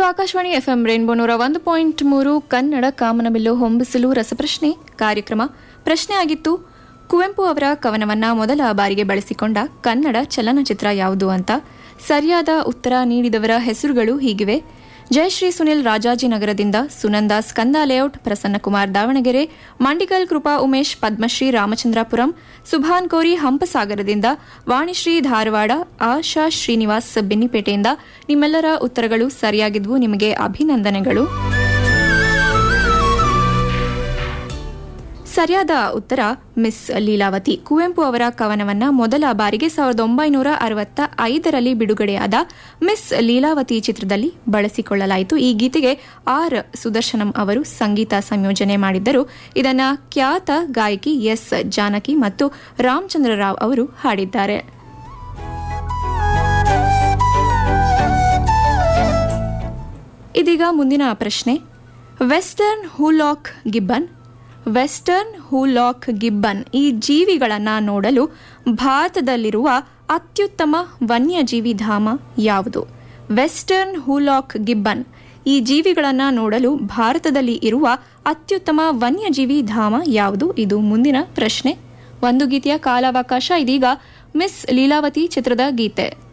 Akashvani FM rainbow ನೂರ ಒಂದು point ಮೂರು ಕನ್ನಡ ಕಾಮನಬಿಲ್ಲು ಹೊಂಬಿಸಲು ರಸಪ್ರಶ್ನೆ ಕಾರ್ಯಕ್ರಮ ಪ್ರಶ್ನೆ ಆಗಿತ್ತು ಕುವೆಂಪು ಅವರ ಕವನವನ್ನ ಮೊದಲ ಬಾರಿಗೆ ಬಳಸಿಕೊಂಡ ಕನ್ನಡ ಚಲನಚಿತ್ರ ಯಾವುದು ಅಂತ ಸರಿಯಾದ ಉತ್ತರ ನೀಡಿದವರ ಹೆಸರುಗಳು ಹೀಗಿವೆ ಜಯಶ್ರೀ ಸುನಿಲ್ ರಾಜಾಜಿನಗರದಿಂದ ಸುನಂದ ಸ್ಕಂದ ಲೇಔಟ್ ಪ್ರಸನ್ನಕುಮಾರ್ ದಾವಣಗೆರೆ ಮಂಡಿಕಲ್ ಕೃಪಾ ಉಮೇಶ್ ಪದ್ಮಶ್ರೀ ರಾಮಚಂದ್ರಾಪುರಂ ಸುಭಾನ್ ಕೋರಿ ಹಂಪಸಾಗರದಿಂದ ವಾಣಿಶ್ರೀ ಧಾರವಾಡ ಆಶಾ ಶ್ರೀನಿವಾಸ್ ಬೆನ್ನಿಪೇಟೆಯಿಂದ ನಿಮ್ಮೆಲ್ಲರ ಉತ್ತರಗಳು ಸರಿಯಾಗಿದ್ವು ನಿಮಗೆ ಅಭಿನಂದನೆಗಳು ಸರಿಯಾದ ಉತ್ತರ ಮಿಸ್ ಲೀಲಾವತಿ ಕುವೆಂಪು ಅವರ ಕವನವನ್ನ ಮೊದಲ ಬಾರಿಗೆ ಸಾವಿರದ ಒಂಬೈನೂರ ಅರವತ್ತ ಐದರಲ್ಲಿ ಬಿಡುಗಡೆಯಾದ ಮಿಸ್ ಲೀಲಾವತಿ ಚಿತ್ರದಲ್ಲಿ ಬಳಸಿಕೊಳ್ಳಲಾಯಿತು ಈ ಗೀತೆಗೆ ಆರ್ ಸುದರ್ಶನಂ ಅವರು ಸಂಗೀತ ಸಂಯೋಜನೆ ಮಾಡಿದ್ದರು ಇದನ್ನ ಖ್ಯಾತ ಗಾಯಕಿ ಎಸ್ ಜಾನಕಿ ಮತ್ತು ರಾಮಚಂದ್ರ ರಾವ್ ಅವರು ಹಾಡಿದ್ದಾರೆ ಇದೀಗ ಮುಂದಿನ ಪ್ರಶ್ನೆ western hoolock gibbon western hoolock gibbon ಈ ಜೀವಿಗಳನ್ನು ನೋಡಲು ಭಾರತದಲ್ಲಿರುವ ಅತ್ಯುತ್ತಮ ವನ್ಯಜೀವಿ ಧಾಮ ಯಾವುದು ವೆಸ್ಟರ್ನ್ ಹೂಲಾಕ್ ಗಿಬ್ಬನ್ ಈ ಜೀವಿಗಳನ್ನು ನೋಡಲು ಭಾರತದಲ್ಲಿ ಇರುವ ಅತ್ಯುತ್ತಮ ವನ್ಯಜೀವಿ ಧಾಮ ಯಾವುದು ಇದು ಮುಂದಿನ ಪ್ರಶ್ನೆ ಒಂದು ಗೀತೆಯ ಕಾಲಾವಕಾಶ ಇದೀಗ ಮಿಸ್ ಲೀಲಾವತಿ ಚಿತ್ರದ ಗೀತೆ